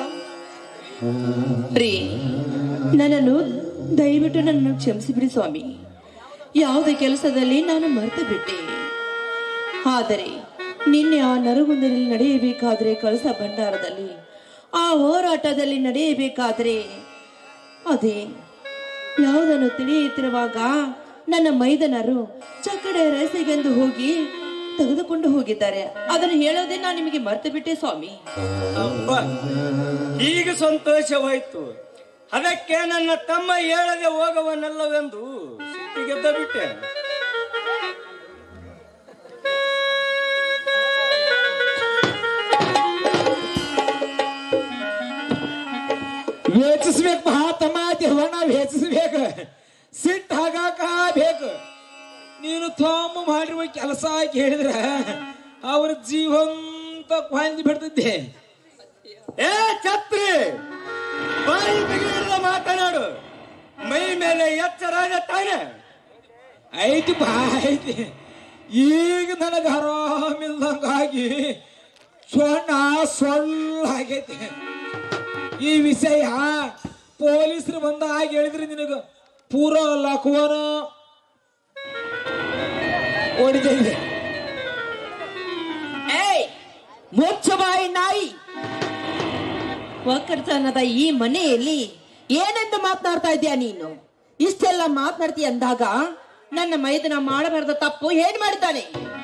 ರೀ ನನ್ನನ್ನು ದಯವಿಟ್ಟು ನನ್ನನ್ನು ಕ್ಷಮಿಸಿಬಿಡಿ ಸ್ವಾಮಿ ಯಾವುದೇ ಕೆಲಸದಲ್ಲಿ ನಾನು ಮರೆತು ಬಿಟ್ಟೆ ಆದರೆ ನಿನ್ನೆ ಆ ನರಗುಂದದಲ್ಲಿ ನಡೆಯಬೇಕಾದ್ರೆ ಕಳಸ ಭಂಡಾರದಲ್ಲಿ ಆ ಹೋರಾಟದಲ್ಲಿ ನಡೆಯಬೇಕಾದ್ರೆ ಅದೇ ಯಾವುದನ್ನು ತಿಳಿಯುತ್ತಿರುವಾಗ ನನ್ನ ಮೈದನರು ಚಕ್ಕಡೆ ರಸೆಗೆಂದು ಹೋಗಿ ತೆಗೆದುಕೊಂಡು ಹೋಗಿದ್ದಾರೆ ಅದನ್ನು ಹೇಳೋದೇ ನಾನು ನಿಮಗೆ ಮರೆತು ಬಿಟ್ಟೆ ಸ್ವಾಮಿ ಅಬ್ಬ ಈಗ ಸಂತೋಷವಾಯ್ತು ಅದಕ್ಕೆ ನನ್ನ ತಮ್ಮ ಹೇಳದೆ ಹೋಗವನಲ್ಲವೆಂದು ಸಿಟ್ಟಿಗೆದ್ದ ಬಿಟ್ಟೆ ವೇಚಿಸ್ಬೇಕು ಮಹಾತಮ್ಮ ದೇವಣ್ಣ ವೇಚಿಸ್ಬೇಕು ಸಿಟ್ಟು ಹಾಗಾಕ ಬೇಕು ನೀನು ತಮ್ಮ ಮಾಡಿರುವ ಕೆಲಸ ಕೇಳಿದ್ರ ಅವ್ರ ಜೀವಂತ ಹೊಂದಿ ಬಿಡ್ತಿದ್ದೆ ಏ ಛತ್ರಿ ಬಾಯಿ ಬಿಗಿಡಿದ ಮಾತನಾಡು ಮೈ ಮೇಲೆ ಎಚ್ಚರಾದ ತಾನೆ ಐತಿ ಬಾ ಐತಿ ಈಗ ನನಗೆ ಆರಾಮಿಲ್ದಂಗಾಗಿ ಸೊಣ್ಣ ಸೊಳ್ಳ ಆಗೈತಿ ಈ ವಿಷಯ ಪೊಲೀಸರು ಬಂದ ಹಾಗೆ ಹೇಳಿದ್ರೆ ನಿನಗ ಪೂರ ಲಕ್ವನ ಓಡಿದೆ ಏಯ್ ಮುಚ್ಚ ಬಾಯಿ ನಾಯಿ ಒಕ್ಕಡ್ತನದ ಈ ಮನೆಯಲ್ಲಿ ಏನೆಂದು ಮಾತನಾಡ್ತಾ ಇದೀಯ ನೀನು ಇಷ್ಟೆಲ್ಲ ಮಾತನಾಡ್ತೀಯ ಅಂದಾಗ ನನ್ನ ಮೈದನ ಮಾಡಬಾರದ ತಪ್ಪು ಏನ್ ಮಾಡಿದ್ದಾನೆ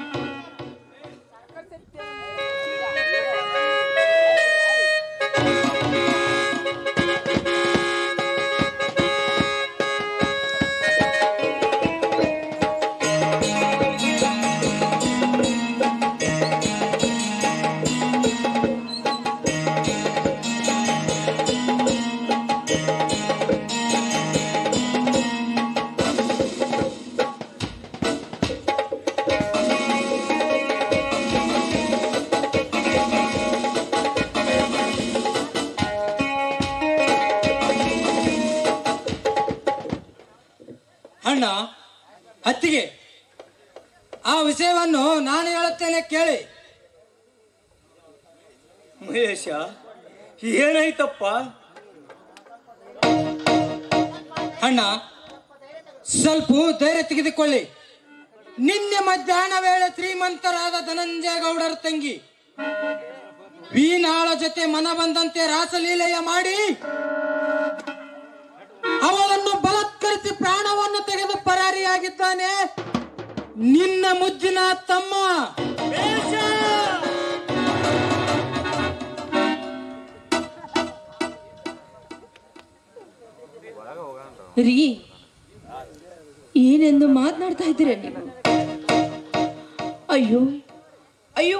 ಅಣ್ಣ ಹತ್ತಿಗೆ ಆ ವಿಷಯವನ್ನು ನಾನು ಹೇಳುತ್ತೇನೆ ಕೇಳಿ ಮಹೇಶ ಏನಾಯ್ತಪ್ಪ ಅಣ್ಣ ಸ್ವಲ್ಪ ಧೈರ್ಯ ತೆಗೆದುಕೊಳ್ಳಿ ನಿನ್ನೆ ಮಧ್ಯಾಹ್ನ ವೇಳೆ ಶ್ರೀಮಂತರಾದ ಧನಂಜಯ ಗೌಡರ ತಂಗಿ ವೀನಾಳ ಜೊತೆ ಮನ ಬಂದಂತೆ ರಾಸಲೀಲೆಯ ಮಾಡಿ ಅವಳನ್ನು ಬಲತ್ಕರಿಸಿ ಪ್ರಾಣವನ್ನು ತೆಗೆದು ಪರಾರಿಯಾಗಿದ್ದಾನೆ ನಿನ್ನ ಮುದ್ದಿನ ತಮ್ಮ ರೀ ಏನೆಂದು ಮಾತನಾಡ್ತಾ ಇದ್ದೀರ ನೀವು ಅಯ್ಯೋ ಅಯ್ಯೋ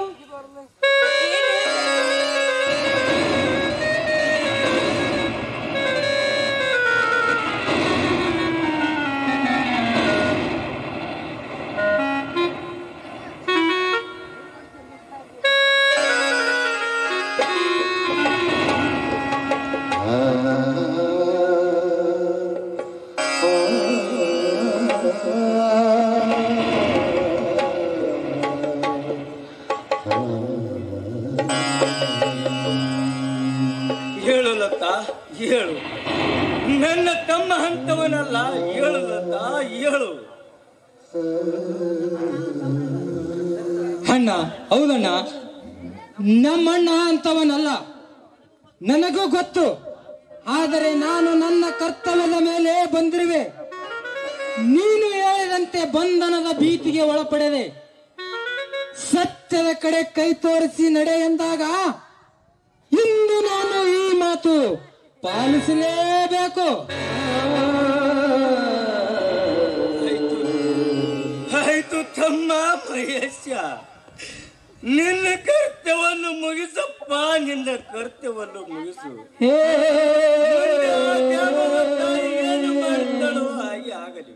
ಹೇಳು ಲತ ಹೇಳು ನನ್ನ ತಮ್ಮ ಹಂತವನಲ್ಲ ಹೇಳು ಲತ ಹೇಳು ಅಣ್ಣ ಹೌದಣ್ಣ ನಮ್ಮಣ್ಣ ಅಂತವನಲ್ಲ ನನಗೂ ಗೊತ್ತು ಆದರೆ ನಾನು ನನ್ನ ಕರ್ತವ್ಯದ ಮೇಲೆ ಬಂದಿರುವೆ ನೀನು ಹೇಳಿದಂತೆ ಬಂಧನದ ಭೀತಿಗೆ ಒಳಪಡೆದೆ ಸತ್ಯದ ಕಡೆ ಕೈ ತೋರಿಸಿ ನಡೆ ಎಂದಾಗ ಇಂದು ನಾನು ಈ ಮಾತು ಪಾಲಿಸಲೇಬೇಕು ಆಯ್ತು ತಮ್ಮ ಮಹೇಶ ನಿನ್ನ ಕರ್ತವ್ಯವನ್ನು ಮುಗಿಸಪ್ಪ ನಿನ್ನ ಕರ್ತವ್ಯವನ್ನು ಮುಗಿಸು ಹೇ ಮುಂದೆ ಆ ದೇವರ ತಾಯಿ ಏನು ಮಾಡ್ತಾಳೋ ಹಾಗೆ ಆಗಲಿ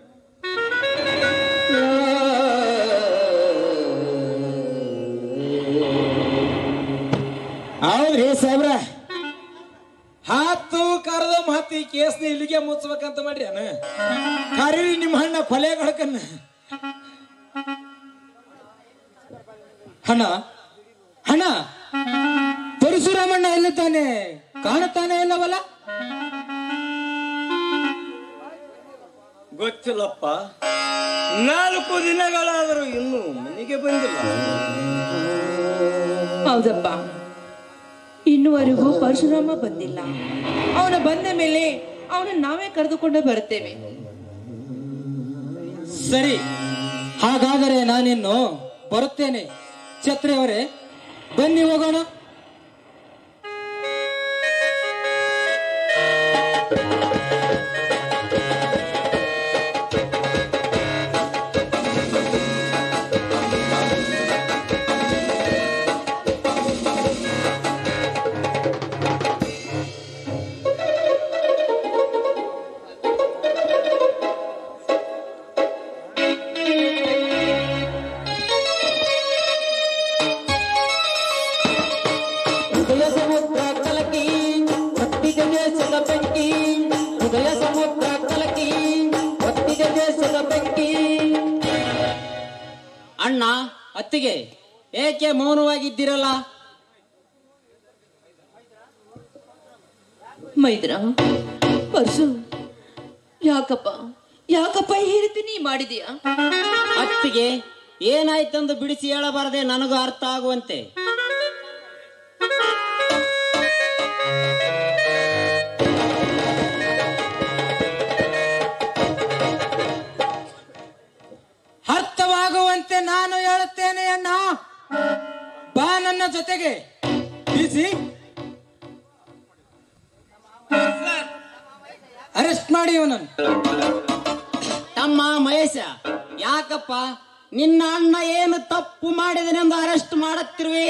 ಹೌದ್ರಿ ಸಾಹೇಬ್ರ ಹತ್ತು ಕರೆದ ಮತ್ತೆ ಈ ಕೇಸ್ನ ಇಲ್ಲಿಗೆ ಮುಚ್ಚಬೇಕಂತ ಮಾಡ್ರಿ ಅಣ್ಣ ಕರೀರಿ ನಿಮ್ಮ ಹಣ್ಣ ಕೊಲೆ ಕಳ್ಕನ್ನ ಹಣ ಹಣ ಪರಶುರಾಮಣ್ಣ ಎಲ್ಲಿದ್ದಾನೆ ಕಾಣುತ್ತಾನೆ ಇಲ್ಲವಲ್ಲ ಗೊತ್ತಿಲ್ಲಪ್ಪ ನಾಲ್ಕು ದಿನಗಳಾದರೂ ಇನ್ನೂ ಮನೆಗೆ ಬಂದಿಲ್ಲ ಹೌದಪ್ಪ ಇನ್ನುವರೆಗೂ ಪರಶುರಾಮ ಬಂದಿಲ್ಲ ಅವನು ಬಂದ ಮೇಲೆ ಅವನು ನಾವೇ ಕರೆದುಕೊಂಡು ಬರುತ್ತೇವೆ ಸರಿ ಹಾಗಾದರೆ ನಾನಿನ್ನು ಬರುತ್ತೇನೆ ಛತ್ರಿ ಅವರೇ ಬನ್ನಿ ಹೋಗೋಣ ಹೃದಯ ಸಮುದ್ರ ಕಲಕಿ ಭಕ್ತಿಗೆ ದೇಶದ ಬೆಂಕಿ ಹೃದಯ ಸಮುದ್ರ ಕಲಕಿ ಭಕ್ತಿಗೆ ದೇಶದ ಬೆಂಕಿ ಅಣ್ಣ ಅತ್ತಿಗೆ ಏಕೆ ಮೌನವಾಗಿದ್ದೀರಲ್ಲ ಮೈದ್ರ ಪರಶು ಯಾಕಪ್ಪ ಯಾಕಪ್ಪ ಈ ರೀತಿ ನೀ ಮಾಡಿದೀಯಾ ಅತ್ತಿಗೆ ಏನಾಯ್ತೆಂದು ಬಿಡಿಸಿ ಹೇಳಬಾರದೆ ನನಗೂ ಅರ್ಥ ಆಗುವಂತೆ ಅರ್ಥವಾಗುವಂತೆ ನಾನು ಹೇಳುತ್ತೇನೆ ಅಣ್ಣ ಬಾ ನನ್ನ ಜೊತೆಗೆ ಬಿಸಿ ಅರೆಸ್ಟ್ ಮಾಡಿ ಇವನನ್ನು ತಮ್ಮ ಮಹೇಶ ಯಾಕಪ್ಪ ನಿನ್ನ ಅಣ್ಣ ಏನು ತಪ್ಪು ಮಾಡಿದನೆಂದು ಅರೆಸ್ಟ್ ಮಾಡುತ್ತಿರುವೆ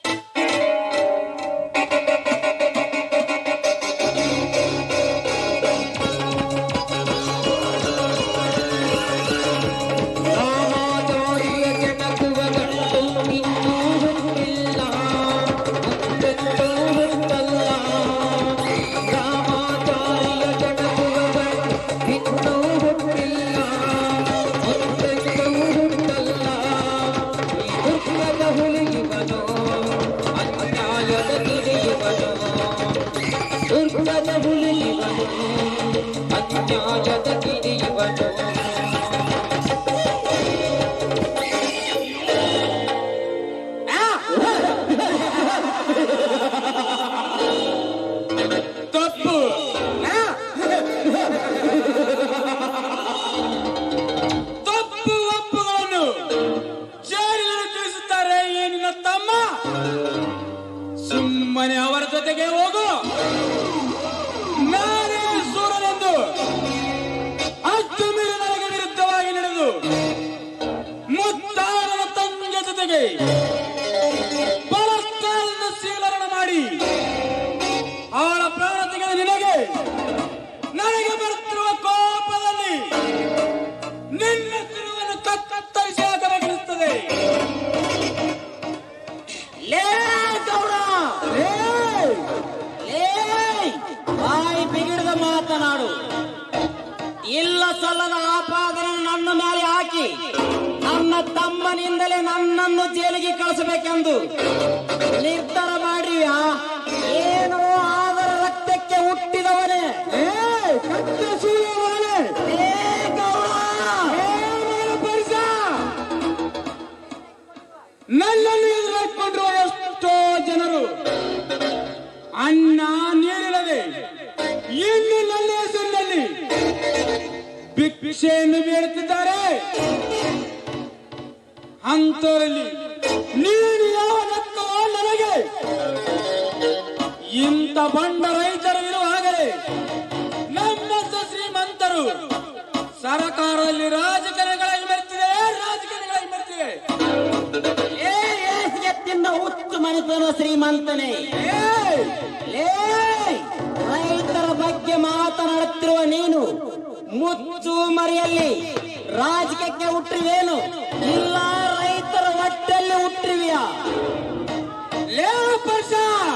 ತಪ್ಪು ತಪ್ಪು ಒಪ್ಪುಗಳನ್ನು ಜಾರಿಗಳು ತಿಳಿಸುತ್ತಾರೆ ಈ ನಿನ್ನ ತಮ್ಮ ಸುಮ್ಮನೆ ಅವರ ಜೊತೆಗೆ ಹೋಗು ನಾನೇ ಸೂರನೆಂದು ಅಷ್ಟು ಮೀರಿ ನನಗೆ ವಿರುದ್ಧವಾಗಿ ನಡೆದು ಮುತ್ತಾರನ ತಂಗಿಯ ಜೊತೆಗೆ ಬಲಸ್ಥಾನದ ಶೀಲರಣ ಮಾಡಿ ಅವಳ ಪ್ರಾಣ ತೆಗೆದ ನಿನಗೆ ನನಗೆ ಬರುತ್ತಿರುವ ಕೋಪದಲ್ಲಿ ನಿನ್ನ ತಿರುವನ್ನು ಕತ್ತರಿಸಿ ಹಾಕಬೇಕಿರುತ್ತದೆ ಲೇ ಗೌಡ ಲೇ ಬಾಯಿ ಬಿಗಿಡದ ಮಾತನಾಡು ಇಲ್ಲ ಸಲ್ಲದ ಆಪಾದನೆ ನನ್ನ ಮೇಲೆ ಹಾಕಿ ನನ್ನ ತಮ್ಮನಿಂದಲೇ ನನ್ನನ್ನು ಜೈಲಿಗೆ ಕಳಿಸಬೇಕೆಂದು ನಿರ್ಧಾರ ಮಾಡಿವ್ಯಾ ಏನೋ ಆದರ ರಕ್ತಕ್ಕೆ ಹುಟ್ಟಿದವನೇ ಲೇ ಗೌಡ ನನ್ನನ್ನು ಎದುರಾಕೊಂಡಿರುವ ಎಷ್ಟೋ ಜನರು ಅನ್ನ ನೀರಿಲ್ಲದೆ ಇನ್ನು ನನ್ನ ಹೆಸರಿನಲ್ಲಿ ಭಿಕ್ಷೆಯನ್ನು ಬೇಡುತ್ತಿದ್ದಾರೆ ಅಂತವರಲ್ಲಿ ನೀನು ಯಾವ ಲೆಕ್ಕವೋ ನನಗೆ ಇಂಥ ಬಂಡ ರೈತರು ಇರುವಾಗಲೇ ಇಲ್ಲಿ ರಾಜಕಾರಣಿಗಳಾಗಿ ಬರ್ತಿದೆ ರಾಜಕಾರಣಿಗಳಾಗಿ ಬರ್ತಿದೆ ಏ ಏಸಿಗೆ ತಿಂದ ಹುಚ್ಚು ಮನುಷ್ಯನ ಶ್ರೀಮಂತನೇ ಲೇ ರೈತರ ಬಗ್ಗೆ ಮಾತನಾಡುತ್ತಿರುವ ನೀನು ಮುಚ್ಚು ಮರಿಯಲ್ಲಿ ರಾಜಕೀಯಕ್ಕೆ ಹುಟ್ಟಿವೇನು ಇಲ್ಲ ರೈತರ ಹೊಟ್ಟೆಯಲ್ಲಿ ಹುಟ್ಟಿವಿಯಾ ಲೇ ಪರ್ಷ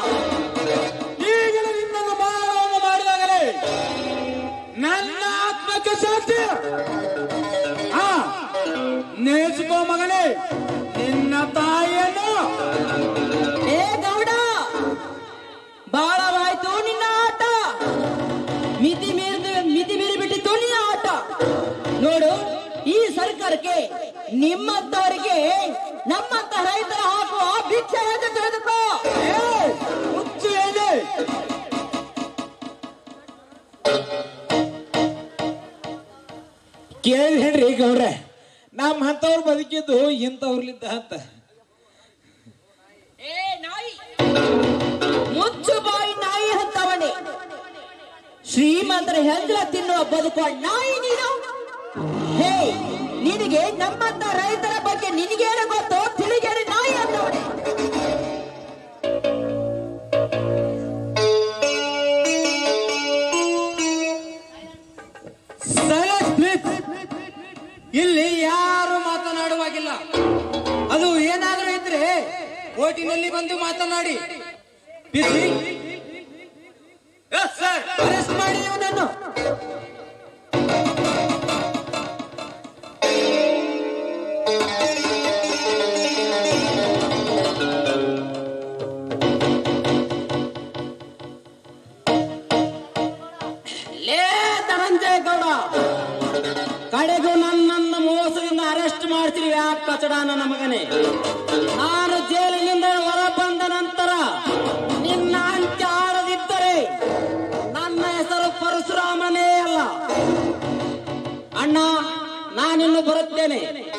ಈಗಲೂ ನಿನ್ನನ್ನು ಮಾನವನ್ನು ಮಾಡಿದಾಗಲೇ ನನ್ನ ಆತ್ಮಕ್ಕೆ ಶಾಂತಿ ಹಾ ನೇಚಿಕೋ ಮಗನೇ ನಿನ್ನ ತಾಯಿಯನ್ನು ಏ ಗೌಡ ಬಾಳವಾಯ್ತು ನಿನ್ನ ಆಟ ಮಿತಿ ಮೀರಿದ ಮಿತಿ ಮೀರಿ ಬಿಟ್ಟಿತ್ತು ನಿನ್ನ ಆಟ ನೋಡು ಈ ಸರ್ಕಾರಕ್ಕೆ ನಿಮ್ಮಂತವರಿಗೆ ನಮ್ಮಂತ ರೈತರ ಹಾಕುವ ಭಿಕ್ಷೆ ಎಂದು ತಿಳಿದುಕೋ ಹುಚ್ಚು ಹೇಳಿ ಕೇಳಿ ಹೇಳ್ರಿ ಗೌಡ್ರೆ ನಮ್ಮ ಅಂತವ್ರು ಬದುಕಿದ್ದು ಇಂಥವ್ರಲಿದ್ದ ಅಂತ ಏ ನಾಯಿ ಮುಚ್ಚು ಬಾಯಿ ನಾಯಿ ಹತ್ತವಣೆ ಶ್ರೀಮಂತರ ಹೆಂದ್ರ ತಿನ್ನುವ ಬದುಕುವ ನಾಯಿ ನೀನು ಹೇ ನಿನಗೆ ನಮ್ಮಂತ ರೈತರ ಬಗ್ಗೆ ನಿನಗೇನು ಗೊತ್ತೋ ತಿಳಿಗೇರಿ ನಾಯಿ ಹತ್ತವಣೆ Silence, please. ಇಲ್ಲಿ ಯಾರು ಮಾತನಾಡುವಾಗಿಲ್ಲ ಅದು ಏನಾದರೂ ಇದ್ರೆ ಓಟಿನಲ್ಲಿ ಬಂದು ಮಾತನಾಡಿ ಅರೆಸ್ಟ್ ಮಾಡಿ ಇವನನ್ನು ಲೇ ಧನಂಜಯ ಗೌಡ ಕಡೆಗೂ ನನ್ನನ್ನು ಮೋಸದಿಂದ ಅರೆಸ್ಟ್ ಮಾಡ್ತೀವಿ ಯಾಕೆ ಕಚಡ ನನ್ನ ಮಗನೇ ನಾನು ಜೈಲಿನಿಂದ ಹೊರ ಬಂದ ನಂತರ ನಿನ್ನ ಅಂತ್ಯ ಆಡದಿದ್ದರೆ ನನ್ನ ಹೆಸರು ಪರಶುರಾಮನೇ ಅಲ್ಲ ಅಣ್ಣ ನಾನಿನ್ನು ಬರುತ್ತೇನೆ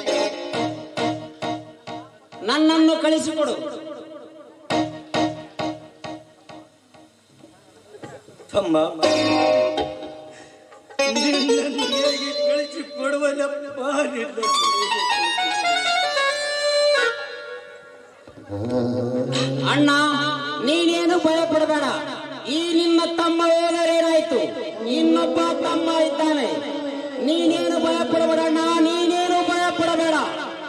ನನ್ನನ್ನು ಕಳಿಸಿಕೊಡು ತಮ್ಮ ನಿನ್ನನ್ನು ಹೇಗೆ ಕಳಿಸಿಕೊಡುವನಪ್ಪ ನಿನ್ನ ಅಣ್ಣ ನೀನೇನು ಭಯ ಪಡಬೇಡ ಈ ನಿನ್ನ ತಮ್ಮ ಹೋದರೇನಾಯ್ತು ಇನ್ನೊಬ್ಬ ತಮ್ಮ ಇದ್ದಾನೆ ನೀನೇನು ಭಯ ಪಡಬೇಡ ಅಣ್ಣ ನೀನೇನು ಭಯ ಪಡಬೇಡ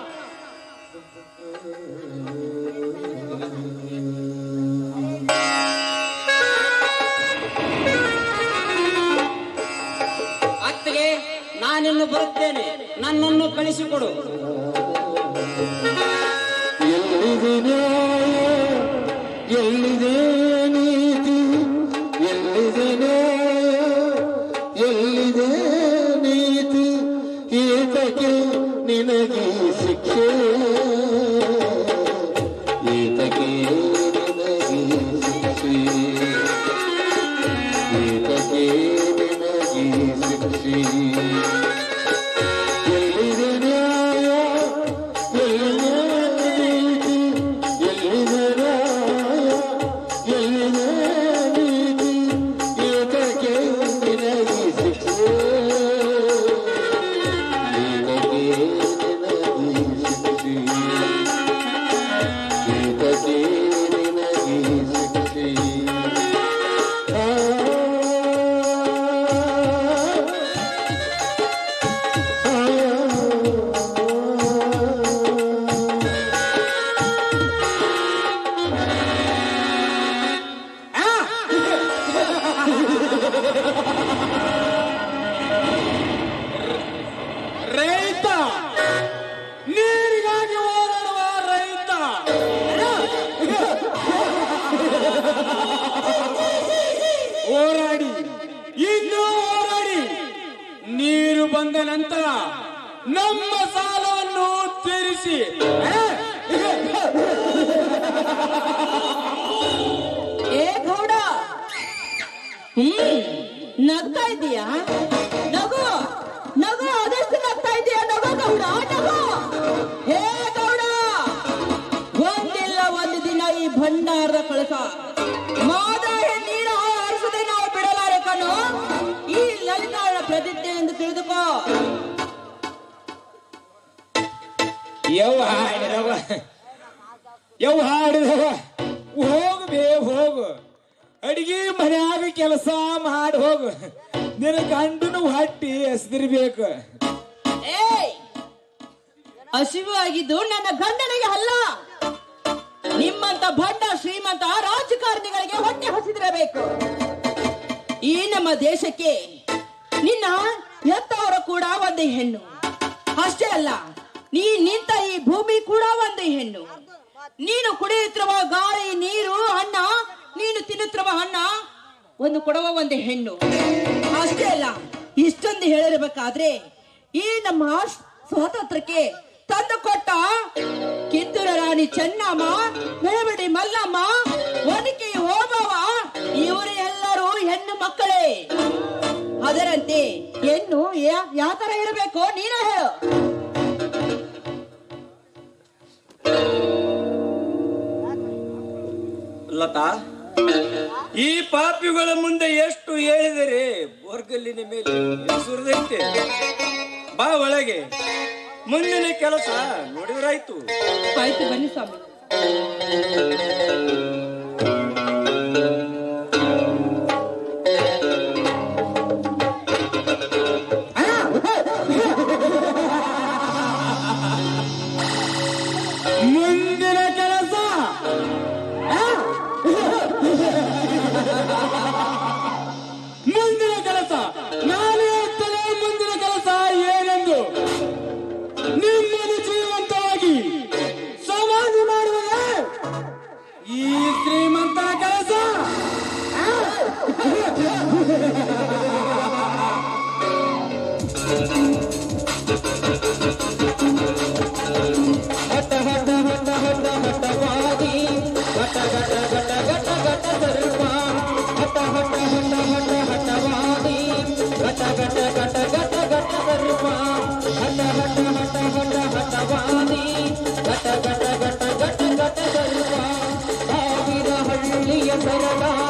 ಅತ್ತಿಗೆ ನಾನಿನ್ನು ಬರುತ್ತೇನೆ ನನ್ನನ್ನು ಕಳಿಸಿಕೊಡು ಎಲ್ಲಿದೆ ನ್ಯಾಯ ಎಲ್ಲಿದೆ ನೀತಿ ಎಲ್ಲಿದೆ ನ್ಯಾಯ ಎಲ್ಲಿದೆ ನೀತಿ ಈತಕ್ಕೆ ನಿನಗೆ ಶಿಕ್ಷೆ ಈತಕ್ಕೆ ನಿನಗೆ ಶಿಕ್ಷೆ ಈತಕ್ಕೆ ನಿನಗೆ ಶಿಕ್ಷೆ ಎಲ್ಲಿದೆ ನ್ಯಾಯ ಎಲ್ಲಿದೆ ನೀತಿ ಎಲ್ಲಿದೆ ನ್ಯಾಯ ಎಲ್ಲಿದೆ ನೀತಿ ಏತಕ್ಕೆ ನಿನಗೆ ಶಿಕ್ಷೆ ಏತಕ್ಕೆ ನಿನಗೆ ಶಿಕ್ಷೆ ಏತಕ್ಕೆ ನಿನಗೆ ಶಿಕ್ಷೆ ಆ ರೈತ ನೀರಿಗಾಗಿ ಹೋರಾಡುವ ರೈತ ಹೋರಾಡಿ ಇನ್ನೂ ಹೋರಾಡಿ ನೀರು ಬಂದ ನಂತರ ನಮ್ಮ ಸಾಲವನ್ನು ತೀರಿಸಿ ಏ ಗೌಡ ಹ್ಮ್ ನಗ್ತಾ ಇದೀಯಾ ನಗು ನಗು ಅದೆಷ್ಟು ನಗ್ತಾ ಇದೀಯಾ ನಗು ಗೌಡ ನಗು ಹೇ ಗೌಡ ಒಂದಿಲ್ಲ ಒಂದು ದಿನ ಈ ಭಂಡಾರದ ಕಳಸ ಮಾದಾಯ ನೀರು ಹರಿಸದೆ ನಾವು ಬಿಡಲಾರೆ ಕಣು ಈ ಲಲಿತಾಳ ಪ್ರತಿಜ್ಞೆ ಎಂದು ತಿಳಿದುಕೋ ಯವ್ವ ಹಾಡಿದವ ಯವ್ವ ಹಾಡಿದವ ಹೋಗು ಬೇ ಹೋಗು ಅಡಿಗೆ ಮನ್ಯಾಗ ಕೆಲಸ ಮಾಡಿ ಹೋಗು ನಿನ್ನ ಗಂಡನ ಹೊಟ್ಟಿ ಎಸ್ದಿರ್ಬೇಕು ಏಯ್ ಹಸಿವು ಆಗಿದ್ದು ನನ್ನ ಗಂಡನಿಗೆ ಅಲ್ಲ ನಿಮ್ಮಂತ ಭಂಡ ಶ್ರೀಮಂತ ರಾಜಕಾರಣಿಗಳಿಗೆ ಹೊಟ್ಟೆ ಹಸಿದಿರಬೇಕು ಈ ನಮ್ಮ ದೇಶಕ್ಕೆ ನಿನ್ನ ಎತ್ತವರ ಕೂಡ ಒಂದೇ ಹೆಣ್ಣು ಅಷ್ಟೇ ಅಲ್ಲ ನೀ ನಿಂತ ಈ ಭೂಮಿ ಕೂಡ ಒಂದೇ ಹೆಣ್ಣು ನೀನು ಕುಡಿಯುತ್ತಿರುವ ಗಾಳಿ ನೀರು ಅನ್ನ ನೀನು ತಿನ್ನುತ್ತಿರುವ ಅನ್ನ ಒಂದು ಕೊಡುವ ಒಂದೇ ಹೆಣ್ಣು ಅಷ್ಟೇ ಅಲ್ಲ ಇಷ್ಟೊಂದು ಹೇಳಿರಬೇಕಾದ್ರೆ ಈ ನಮ್ಮ ಸ್ವಾತಂತ್ರ್ಯಕ್ಕೆ ತಂದು ಕೊಟ್ಟ ಕಿತ್ತೂರ ರಾಣಿ ಚೆನ್ನಮ್ಮ ಮೇವಡಿ ಮಲ್ಲಮ್ಮ ಒನಕೆ ಓಬವ್ವ ಇವರು ಎಲ್ಲರೂ ಹೆಣ್ಣು ಮಕ್ಕಳೇ ಅದರಂತೆ ಹೆಣ್ಣು ಯಾ- ಯಾವ ತರ ಇರಬೇಕು ನೀನೇ ಹೇಳು ಲತಾ ಈ ಪಾಪಿಗಳ ಮುಂದೆ ಎಷ್ಟು ಹೇಳಿದರೆ ಬೋರ್ಗಲ್ಲಿನ ಮೇಲೆ ಸುರಿದೈತೆ ಬಾ ಒಳಗೆ ಮುಂದಿನ ಕೆಲಸ ನೋಡಿದ್ರಾಯ್ತು ಆಯ್ತು ಬನ್ನಿ ಸ್ವಾಮಿ ಮುಂದಿನ ಕೆಲಸ ಆ? ಮುಂದಿನ ಕೆಲಸ ನಾನು ಹೇಳ್ತೇನೆ ಮುಂದಿನ ಕೆಲಸ ಏನೆಂದು ನಿಮ್ಮನ್ನು ಜೀವಂತವಾಗಿ ಸಮಾಧಿ ಮಾಡುವುದೇ ಈ ಶ್ರೀಮಂತರ ಕೆಲಸ ಆ? ಹಟ ಹಟ ಹಟ ಹಟ ಹಟವಾದಿ ಹಟ ಘಟ ಘಟ ಘಟ ಘಟ ಸರ್ವ ಹಟ ಹಟ ಹಟ ಹಟ ಹಟವಾದಿ ಘಟ ಘಟ ಘಟ ಘಟ ಘಟ ಸರ್ವ ಹಟ ಹಟ ಹಟ ಹಟ ಹಟವಾದಿ ಘಟ ಘಟ ಘಟ ಘಟ ಘಟ ಸರ್ವ ಸಾವಿರ ಹಳ್ಳಿಯ ಸರದಾರ